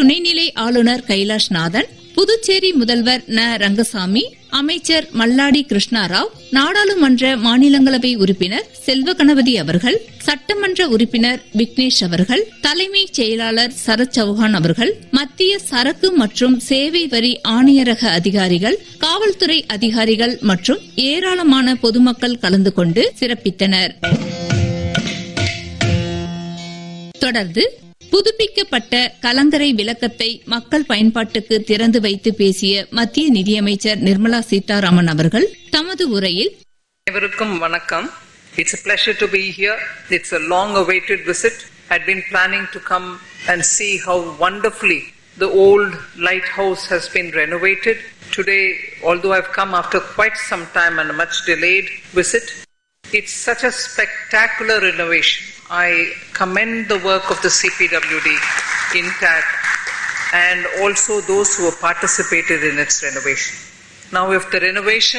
துணைநிலை ஆளுநர் கைலாஷ் நாதன் புதுச்சேரி முதல்வர் ந ரங்கசாமி அமைச்சர் மல்லாடி கிருஷ்ணாராவ் நாடாளுமன்ற மாநிலங்களவை உறுப்பினர் செல்வ கணபதி அவர்கள் சட்டமன்ற உறுப்பினர் விக்னேஷ் அவர்கள் தலைமைச் செயலாளர் சரத் சௌஹான் அவர்கள் மத்திய சரக்கு மற்றும் சேவை வரி ஆணையரக அதிகாரிகள் காவல்துறை அதிகாரிகள் மற்றும் ஏராளமான பொதுமக்கள் கலந்து கொண்டு சிறப்பித்தனர் தொடர்ந்து புதுப்பிக்கப்பட்ட கலங்கரை விளக்கத்தை மக்கள் பயன்பாட்டுக்கு திறந்து வைத்து பேசிய மத்திய நிதியமைச்சர் நிர்மலா சீதாராமன் அவர்கள் தமது உரையில் அனைவருக்கும் வணக்கம் it's a pleasure to be here it's a long awaited visit had been planning to come and see how wonderfully the old lighthouse has been renovated today although i've come after quite some time and a much delayed visit it's such a spectacular renovation i commend the work of the cpwd intact and also those who have participated in its renovation now if the renovation